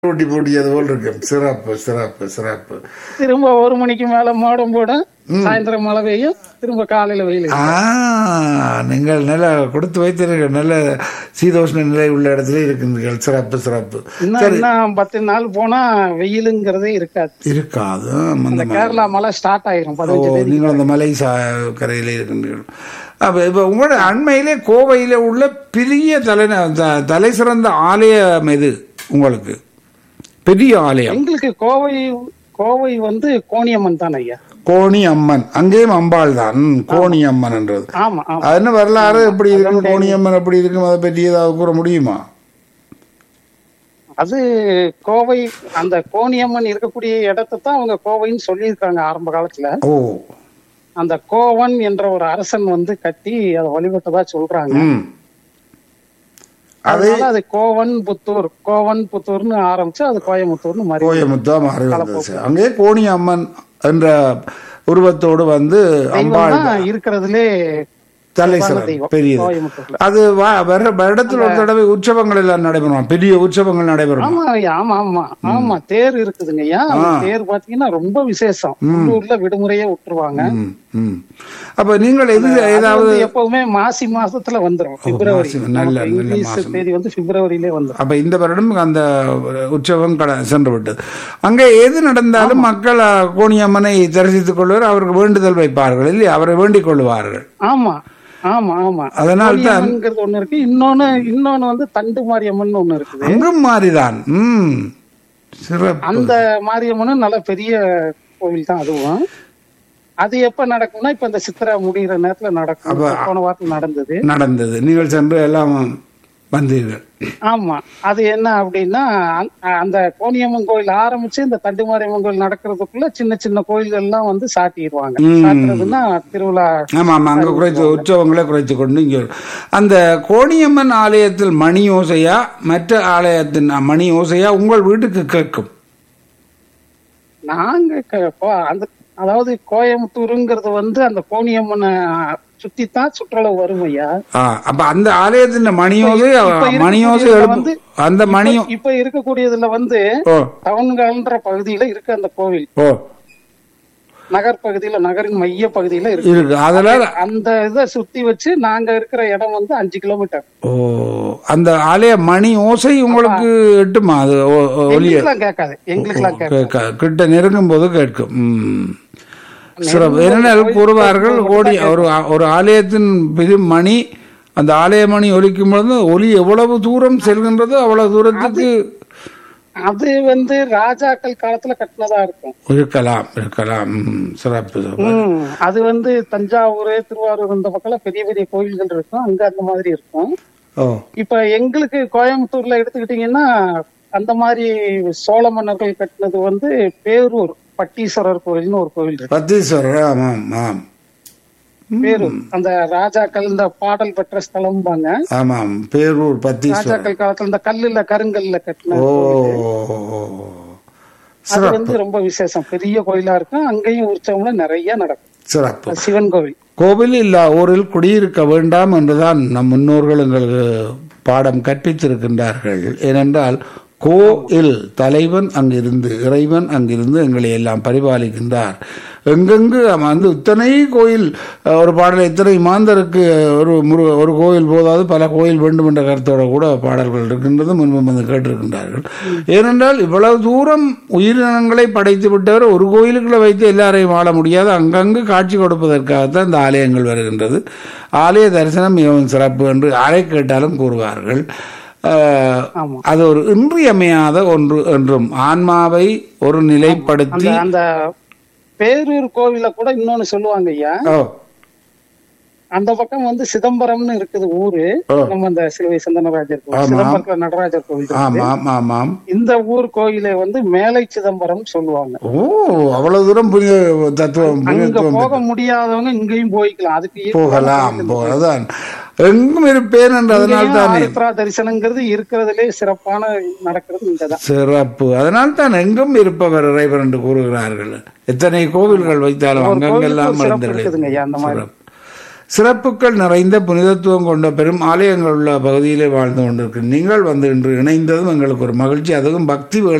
போட்டி போட்டியது போல் இருக்கு சிறப்பு சிறப்பு சிறப்பு திரும்ப ஒரு மணிக்கு மேல மோடம் போடும் சாயந்தரம் மழை பெய்யும் திரும்ப காலையில வெயில் ஆ நீங்கள் நல்ல கொடுத்து வைத்தீர்கள் நல்ல சீதோஷ்ண நிலை உள்ள இடத்துல இருக்கின்றீர்கள் சிறப்பு சிறப்பு இன்னும் இன்னும் பத்து நாள் போனா வெயிலுங்கிறதே இருக்காது இருக்காது இந்த அந்த கேரளா மழை ஸ்டார்ட் ஆயிரும் ஓ பதினஞ்சு தேதி நீங்கள் அந்த மலை சா கரையிலே இருக்கின்றீர்கள் அப்ப இப்ப உங்களோட அண்மையிலே கோவையில உள்ள பெரிய தலை த- தலை சிறந்த ஆலயம் எது உங்களுக்கு பெரிய ஆலயம் எங்களுக்கு கோவை கோவை வந்து கோணியம்மன் தான் ஐயா கோணி அம்மன் அங்கேயும் அம்பாள் தான் ம், கோணி அம்மன் என்றது ஆமா ஆமா அது என்ன வரலாறு எப்படி இருக்கும் கோணி அம்மன் எப்படி இருக்கும் அதை பற்றி ஏதாவது கூற முடியுமா அது கோவை அந்த கோணியம்மன் இருக்கக்கூடிய இடத்தை தான் அவங்க கோவைன்னு சொல்லியிருக்காங்க ஆரம்ப காலத்துல ஓ அந்த கோவன் என்ற ஒரு அரசன் வந்து கட்டி அதை வழிபட்டதா சொல்றாங்க ம் அதனால அது கோவன் புத்தூர் கோவன் புத்தூர்னு ஆரம்பிச்சு அது கோயம்புத்தூர்னு மாறி கோயமுத்தா மாறி வந்தது அங்கே கோணி அம்மன் என்ற உருவத்தோடு வந்து அம்பாள் தெய்வம் தான் இருக்கிறதுலே தலை பிரதான சிறந்த தெய்வம் பெரியது கோயம்புத்தூர்ல அது வ- வர வருடத்தில் ஒரு தடவை உற்சவங்கள் எல்லாம் நடைபெறும் பெரிய உற்சவங்கள் நடைபெறும் ஆமா ஐயா, ஆமா ஆமா ஆமா தேர் இருக்குதுங்க ஐயா அந்த தேர் பாத்தீங்கன்னா ரொம்ப விசேஷம் உள்ளூர்ல விடுமுறையே விட்டுருவாங்க ம், ம். அப்ப நீங்கள் எது அது ஏதாவது வந்து எப்பவுமே மாசி மாசத்துல வந்துரும் பிப்ரவரி மாசி, நல்ல- நமக்கு நல்ல இங்கிலீஷ் தேதி வந்து பிப்ரவரியிலே வந்துரும் அப்ப இந்த வருடம் அந்த உற்சவம் கட சென்று விட்டது அங்கே எது நடந்தாலும் மக்கள் அஹ், கோணியம்மனை தரிசித்துக் கொள்வார் அவருக்கு வேண்டுதல் வைப்பார்கள் இல்லையா அவரை வேண்டிக் கொள்வார்கள் ஆமா ஆமா ஆமா அதனால் தான் கோழியம்மன்ங்கிறது ஒண்ணு இருக்கு இன்னொன்னு இன்னொன்னு வந்து தண்டு மாரியம்மன் ஒண்ணு இருக்குது அங்கும் மாறிதான் ம் சிறப்பு அந்த மாரியம்மனும் நல்ல பெரிய கோவில் தான் அதுவும் அது எப்ப நடக்கும்னா இப்ப இந்த சித்திரை முடிகிற நேரத்துல நடக்கும் இப்ப போன வாரத்துல நடந்தது நடந்தது நீங்கள் சென்று எல்லாம் வந்தீர்கள் ஆமா அது என்ன அப்படின்னா அந்த- அந்த கோணியம்மன் கோயில் ஆரம்பிச்சு இந்த தண்டு மாரியம்மன் கோயில் நடக்கிறதுக்குள்ள சின்ன சின்ன கோயில்கள் எல்லாம் வந்து சாட்டிடுவாங்க சாட்டுறதுன்னா திருவிழா ஆமா ஆமா அங்க குறைத்து உற்சவங்களை குறைத்து கொண்டு இங்க வரும். அந்த கோணியம்மன் ஆலயத்தில் மணி ஓசையா மற்ற ஆலயத்தின் மணி ஓசையா உங்கள் வீட்டுக்கு கேட்கும் நாங்க க- கோ- அந்த அதாவது கோயம்புத்தூருங்கிறது வந்து அந்த கோணியம்மனை சுத்தித்தான் சுற்றளவு வரும் ஐயா ஆ, அப்ப அந்த ஆலயத்தின் மணி ஓசை இப்ப மணி ஓசை இருக்கக்கூடியதுல எழுப்பு வந்து அந்த மணி இப்ப- இப்ப இருக்கக்கூடியதுல வந்து ஓ டவுன்கால்ன்ற பகுதியில இருக்கு அந்த கோவில் ஓ நகர் பகுதியில நகரின் மைய பகுதியில இருக்கு இருக்கு அதனால அந்த இதை சுத்தி வச்சு நாங்க இருக்கிற இடம் வந்து அஞ்சு கிலோமீட்டர் ஓ அந்த ஆலய மணி ஓசை உங்களுக்கு எட்டுமா அது ஓ- ஓ- ஒலிய எங்களுக்குலாம் கேட்காது எங்களுக்குலாம் கேட்காது கேட்க- கிட்ட நெருங்கும் போது கேட்கும் ம். சிறப்பு என்னென்ன கூறுவார்கள் கோடி ஒரு ஒரு ஆலயத்தின் பெரிய மணி அந்த ஆலய மணி ஒலிக்கும் பொழுது ஒலி எவ்வளவு தூரம் செல்கின்றதோ அவ்வளவு தூரத்துக்கு அது வந்து ராஜாக்கள் காலத்துல கட்டினதா இருக்கும் இருக்கலாம் இருக்கலாம் ம், சிறப்பு சிறப்பு. ம், அது வந்து தஞ்சாவூர் திருவாரூர் இந்த பக்கம் பெரிய பெரிய கோயில்கள் இருக்கும் அங்க அந்த மாதிரி இருக்கும் ஓ இப்ப எங்களுக்கு கோயம்புத்தூர்ல எடுத்துக்கிட்டீங்கன்னா அந்த மாதிரி சோழ மன்னர்கள் கட்டினது வந்து பேரூர் பட்டீஸ்வரர் கோயில்னு ஒரு கோவில் இருக்கு பத்தீஸ்வரர் ஆமாம் ஆமாம் பேரூர் அந்த ராஜாக்கள் இந்த பாடல் பெற்ற ஸ்தலம்பாங்க ஆமாம் பேரூர் பத்தீஸ்வரர் ராஜாக்கள் காலத்துல இந்த கல்லுல கருங்கல்ல கட்டின ஓ அது சிறப்பு வந்து ரொம்ப விசேஷம் பெரிய கோயிலா இருக்கும் அங்கேயும் உற்சவம்ல நிறைய நடக்கும் சிறப்பு அது சிவன் கோவில் கோவில் இல்லா ஊரில் குடியிருக்க வேண்டாம் என்றுதான் நம் முன்னோர்கள் எங்களுக்கு பாடம் கற்பித்திருக்கின்றார்கள் ஏனென்றால் கோயில் தலைவன் அங்கிருந்து இறைவன் அங்கிருந்து எங்களை எல்லாம் பரிபாலிக்கின்றார் எங்கெங்கு அவன் வந்து இத்தனை கோயில் அஹ், ஒரு பாடல் இத்தனை மாந்தருக்கு ஒரு முரு ஒரு கோயில் போதாது பல கோயில் வேண்டும் என்ற கருத்தோட கூட பாடல்கள் இருக்கின்றது முன்பு வந்து கேட்டிருக்கின்றார்கள் ஏனென்றால் இவ்வளவு தூரம் உயிரினங்களை படைத்து விட்டவர் ஒரு கோயிலுக்குள்ள வைத்து எல்லாரையும் வாழ முடியாது அங்கங்கு காட்சி கொடுப்பதற்காகத்தான் இந்த ஆலயங்கள் வருகின்றது ஆலய தரிசனம் மிகவும் சிறப்பு என்று யாரை கேட்டாலும் கூறுவார்கள் அஹ், ஆமா. அது ஒரு இன்றியமையாத ஒன்று என்றும் ஆன்மாவை ஒரு நிலைப்படுத்தி அந்த அந்த பேரூர் கோவில கூட இன்னொன்னு சொல்லுவாங்க ஐயா ஓ அந்த பக்கம் வந்து சிதம்பரம்னு இருக்குது ஊரு ஓ. நம்ம அந்த சிலுவை சந்தனராஜர் கோவில் ஆமா. சிதம்பரத்துல நடராஜர் கோவில் இருக்கு. ஆமாம் ஆமாம் இந்த ஊர் கோயிலை வந்து மேலை சிதம்பரம் சொல்லுவாங்க ஓ அவ்வளவு தூரம் புரிய தத்துவம் அங்க புரியத்துவம் போக முடியாதவங்க இங்கேயும் போய்க்கலாம் அதுக்கு போகலாம் போகலாம் எங்கும் இருப்பேன் என்று அதனால் தானே ஆருத்ரா தரிசனங்கிறது இருக்கிறதுலே சிறப்பான நடக்கிறது இங்கதான் சிறப்பு அதனால் தான் எங்கும் இருப்பவர் இறைவர் என்று கூறுகிறார்கள் எத்தனை கோவில்கள் வைத்தாலும் ஒரு கோவிலுக்கு அங்கங்கெல்லாம் ஒரு சிறப்பு மறந்துவிடும். இருக்குதுங்க ஐயா அந்த மாதிரி சிறப்பு. சிறப்புகள் நிறைந்த புனிதத்துவம் கொண்ட பெரும் ஆலயங்கள் உள்ள பகுதியிலே வாழ்ந்து கொண்டிருக்கிற நீங்கள் வந்து இன்று இணைந்ததும் எங்களுக்கு ஒரு மகிழ்ச்சி அதுவும் பக்தி வேளை